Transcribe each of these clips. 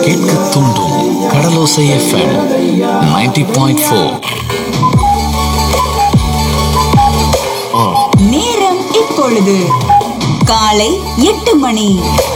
கேட்க தூண்டும் கடலோசை FM 90.4 point four நேரம் இப்பொழுது காலை எட்டு மணி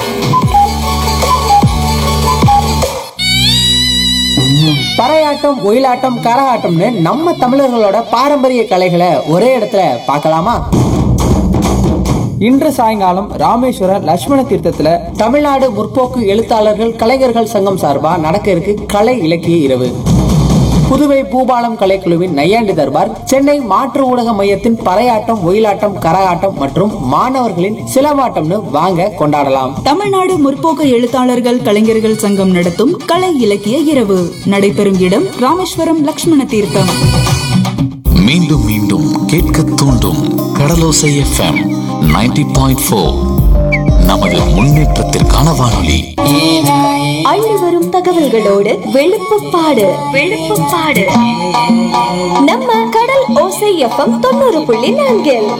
பறையாட்டம் ஒயிலாட்டம் கரகாட்டம்னு நம்ம தமிழர்களோட பாரம்பரிய கலைகளை ஒரே இடத்துல பார்க்கலாமா இன்று சாயங்காலம் ராமேஸ்வரம் லட்சுமண தீர்த்தத்துல தமிழ்நாடு முற்போக்கு எழுத்தாளர்கள் கலைஞர்கள் சங்கம் சார்பா நடக்க இருக்கு கலை இலக்கிய இரவு புதுவை பூபாலம் கலைக்குழுவின் நையாண்டி தர்பார் சென்னை மாற்று ஊடக மையத்தின் பறையாட்டம் ஒயிலாட்டம் கரகாட்டம் மற்றும் மாணவர்களின் சிலம்பாட்டம்னு வாங்க கொண்டாடலாம் தமிழ்நாடு முற்போக்கு எழுத்தாளர்கள் கலைஞர்கள் சங்கம் நடத்தும் கலை இலக்கிய இரவு நடைபெறும் இடம் ராமேஸ்வரம் லக்ஷ்மண தீர்த்தம் மீண்டும் மீண்டும் கேட்க தூண்டும் கடலோசை எஃப்எம் 90.4 பாயிண்ட் ஃபோர் நமது முன்னேற்றத்திற்கான வானொலி அள்ளி வரும் தகவல்களோடு வெளுப்புப்பாடு வெளுப்புப்பாடு நம்ம கடல் ஓசை எஃப்எம் தொண்ணூறு புள்ளி நான்கில்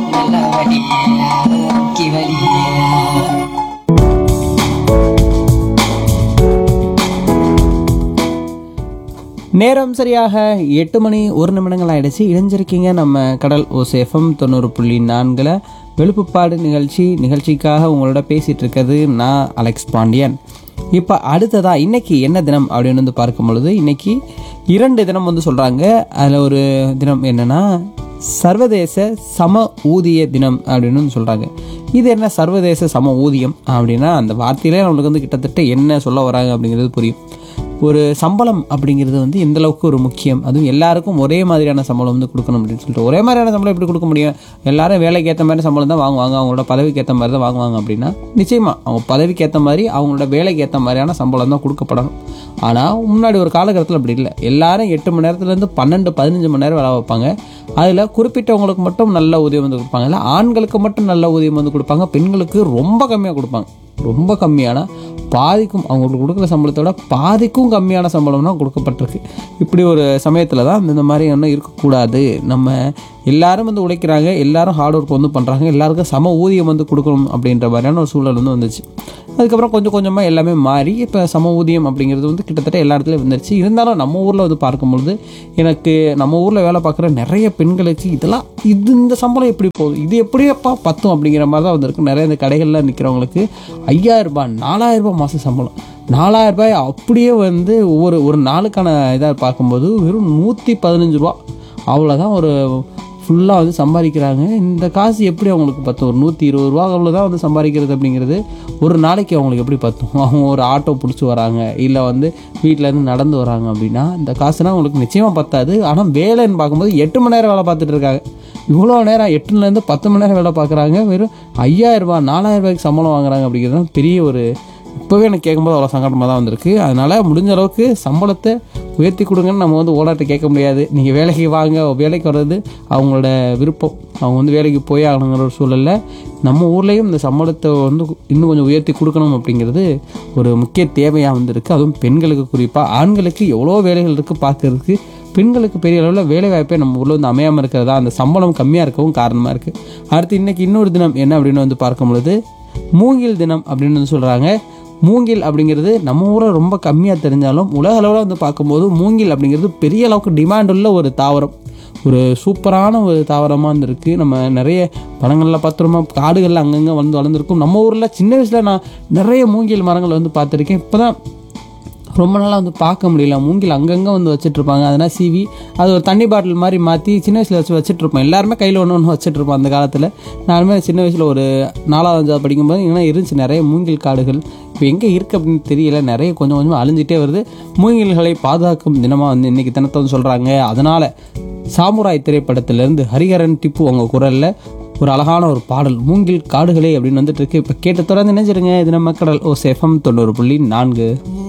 நேரம் சரியாக எட்டு மணி ஒரு நிமிடங்கள் ஆயிடுச்சு இணைஞ்சிருக்கீங்க நம்ம கடல் ஓசேஃபம் தொண்ணூறு புள்ளி நான்கில் வெளுப்புப்பாடு நிகழ்ச்சி நிகழ்ச்சிக்காக உங்களோட பேசிகிட்டு இருக்கிறது நான் அலெக்ஸ் பாண்டியன் இப்போ அடுத்ததா இன்னைக்கு என்ன தினம் அப்படின்னு வந்து பார்க்கும் பொழுது இன்னைக்கு இரண்டு தினம் வந்து சொல்கிறாங்க அதில் ஒரு தினம் என்னன்னா சர்வதேச சம ஊதிய தினம் அப்படின்னு வந்து சொல்கிறாங்க இது என்ன சர்வதேச சம ஊதியம் அப்படின்னா அந்த வார்த்தையிலே நம்மளுக்கு வந்து கிட்டத்தட்ட என்ன சொல்ல வராங்க அப்படிங்கிறது புரியும் ஒரு சம்பளம் அப்படிங்கிறது வந்து எந்த அளவுக்கு ஒரு முக்கியம் அதுவும் எல்லாருக்கும் ஒரே மாதிரியான சம்பளம் வந்து கொடுக்கணும் அப்படின்னு சொல்லிட்டு ஒரே மாதிரியான சம்பளம் எப்படி கொடுக்க முடியும் எல்லாரும் வேலைக்கு ஏற்ற மாதிரி சம்பளம் தான் வாங்குவாங்க அவங்களோட பதவிக்கு ஏற்ற மாதிரி தான் வாங்குவாங்க அப்படின்னா நிச்சயமா அவங்க பதவிக்கு ஏற்ற மாதிரி அவங்களோட வேலைக்கு ஏற்ற மாதிரியான சம்பளம் தான் கொடுக்கப்படணும் ஆனால் முன்னாடி ஒரு காலகட்டத்தில் அப்படி இல்லை எல்லாரும் எட்டு மணி நேரத்துலேருந்து பன்னெண்டு பதினஞ்சு மணி நேரம் வேலை வைப்பாங்க அதில் குறிப்பிட்டவங்களுக்கு மட்டும் நல்ல ஊதியம் வந்து கொடுப்பாங்க இல்லை ஆண்களுக்கு மட்டும் நல்ல ஊதியம் வந்து கொடுப்பாங்க பெண்களுக்கு ரொம்ப கம்மியாக கொடுப்பாங்க ரொம்ப கம்மியான பாதிக்கும் அவங்களுக்கு கொடுக்குற சம்பளத்தோட பாதிக்கும் கம்மியான சம்பளம்னா கொடுக்கப்பட்டிருக்கு இப்படி ஒரு சமயத்தில் தான் இந்த மாதிரி ஒன்றும் இருக்கக்கூடாது நம்ம எல்லாரும் வந்து உழைக்கிறாங்க எல்லாரும் ஹார்ட் ஒர்க் வந்து பண்ணுறாங்க எல்லாருக்கும் சம ஊதியம் வந்து கொடுக்கணும் அப்படின்ற மாதிரியான ஒரு சூழல் வந்து வந்துச்சு அதுக்கப்புறம் கொஞ்சம் கொஞ்சமாக எல்லாமே மாறி இப்போ சம ஊதியம் அப்படிங்கிறது வந்து கிட்டத்தட்ட எல்லா இடத்துலையும் வந்துருச்சு இருந்தாலும் நம்ம ஊரில் வந்து பார்க்கும்பொழுது எனக்கு நம்ம ஊரில் வேலை பார்க்குற நிறைய பெண்களுக்கு இதெல்லாம் இது இந்த சம்பளம் எப்படி போகுது இது எப்படியப்பா பத்தும் அப்படிங்கிற மாதிரி தான் வந்திருக்கு நிறைய இந்த கடைகளில் நிற்கிறவங்களுக்கு ஐயாயிரம் ரூபாய் நாலாயிரம் ரூபாய் மாத சம்பளம் நாலாயிரம் ரூபாய் அப்படியே வந்து ஒவ்வொரு ஒரு நாளுக்கான இதாக பார்க்கும்போது வெறும் நூற்றி பதினஞ்சு ரூபா அவ்வளோதான் ஒரு ஃபுல்லாக வந்து சம்பாதிக்கிறாங்க இந்த காசு எப்படி அவங்களுக்கு பத்தும் ஒரு நூற்றி இருபது ரூபா அவ்வளோ தான் வந்து சம்பாதிக்கிறது அப்படிங்கிறது ஒரு நாளைக்கு அவங்களுக்கு எப்படி பத்தும் அவங்க ஒரு ஆட்டோ பிடிச்சி வராங்க இல்லை வந்து வீட்டிலேருந்து நடந்து வராங்க அப்படின்னா இந்த காசுலாம் அவங்களுக்கு நிச்சயமாக பத்தாது ஆனால் வேலைன்னு பார்க்கும்போது எட்டு மணி நேரம் வேலை பார்த்துட்டு இருக்காங்க இவ்வளோ நேரம் எட்டுலேருந்து பத்து மணி நேரம் வேலை பார்க்குறாங்க வெறும் ஐயாயிரம் ரூபாய் நாலாயிரம் ரூபாய்க்கு சம்பளம் வாங்குறாங்க அப்படிங்கிறது தான் பெரிய ஒரு இப்போவே எனக்கு கேட்கும்போது அவ்வளோ சங்கடமாக தான் வந்திருக்கு அதனால் முடிஞ்ச அளவுக்கு சம்பளத்தை உயர்த்தி கொடுங்கன்னு நம்ம வந்து ஓடாட்ட கேட்க முடியாது நீங்கள் வேலைக்கு வாங்க வேலைக்கு வர்றது அவங்களோட விருப்பம் அவங்க வந்து வேலைக்கு போய் ஆகணுங்கிற ஒரு சூழலில் நம்ம ஊர்லேயும் இந்த சம்பளத்தை வந்து இன்னும் கொஞ்சம் உயர்த்தி கொடுக்கணும் அப்படிங்கிறது ஒரு முக்கிய தேவையாக வந்திருக்கு அதுவும் பெண்களுக்கு குறிப்பாக ஆண்களுக்கு எவ்வளோ வேலைகள் இருக்குது பார்க்கறதுக்கு பெண்களுக்கு பெரிய அளவில் வேலை வாய்ப்பே நம்ம ஊரில் வந்து அமையாமல் இருக்கிறதா அந்த சம்பளம் கம்மியாக இருக்கவும் காரணமாக இருக்குது அடுத்து இன்னைக்கு இன்னொரு தினம் என்ன அப்படின்னு வந்து பார்க்கும் பொழுது மூங்கில் தினம் அப்படின்னு வந்து சொல்கிறாங்க மூங்கில் அப்படிங்கிறது நம்ம ஊரில் ரொம்ப கம்மியாக தெரிஞ்சாலும் உலக அளவில் வந்து பார்க்கும்போது மூங்கில் அப்படிங்கிறது பெரிய அளவுக்கு டிமாண்ட் உள்ள ஒரு தாவரம் ஒரு சூப்பரான ஒரு தாவரமாக இருந்திருக்கு நம்ம நிறைய படங்களில் பார்த்துருமா காடுகளில் அங்கங்கே வந்து வளர்ந்துருக்கும் நம்ம ஊரில் சின்ன வயசில் நான் நிறைய மூங்கில் மரங்கள் வந்து பார்த்துருக்கேன் இப்போ தான் ரொம்ப நாளாக வந்து பார்க்க முடியல மூங்கில் அங்கங்கே வந்து வச்சுட்ருப்பாங்க அதனால் சீவி அது ஒரு தண்ணி பாட்டில் மாதிரி மாற்றி சின்ன வயசில் வச்சு வச்சுட்ருப்போம் எல்லாருமே கையில் ஒன்று ஒன்று வச்சுட்ருப்போம் அந்த காலத்தில் நானுமே சின்ன வயசில் ஒரு நாலாவது அஞ்சாவது படிக்கும்போது இங்கே இருந்துச்சு நிறைய மூங்கில் காடுகள் இப்போ எங்கே இருக்குது அப்படின்னு தெரியல நிறைய கொஞ்சம் கொஞ்சமாக அழிஞ்சிட்டே வருது மூங்கில்களை பாதுகாக்கும் தினமாக வந்து இன்றைக்கி தினத்தை வந்து சொல்கிறாங்க அதனால் சாமுராய் திரைப்படத்திலேருந்து ஹரிஹரன் டிப்பு அவங்க குரலில் ஒரு அழகான ஒரு பாடல் மூங்கில் காடுகளே அப்படின்னு வந்துட்டு இருக்கு இப்போ கேட்ட தொடர்ந்து நினைச்சிருங்க இது நம்ம கடல் ஓ சேஃபம் தொண்ணூறு புள்ளி நான்கு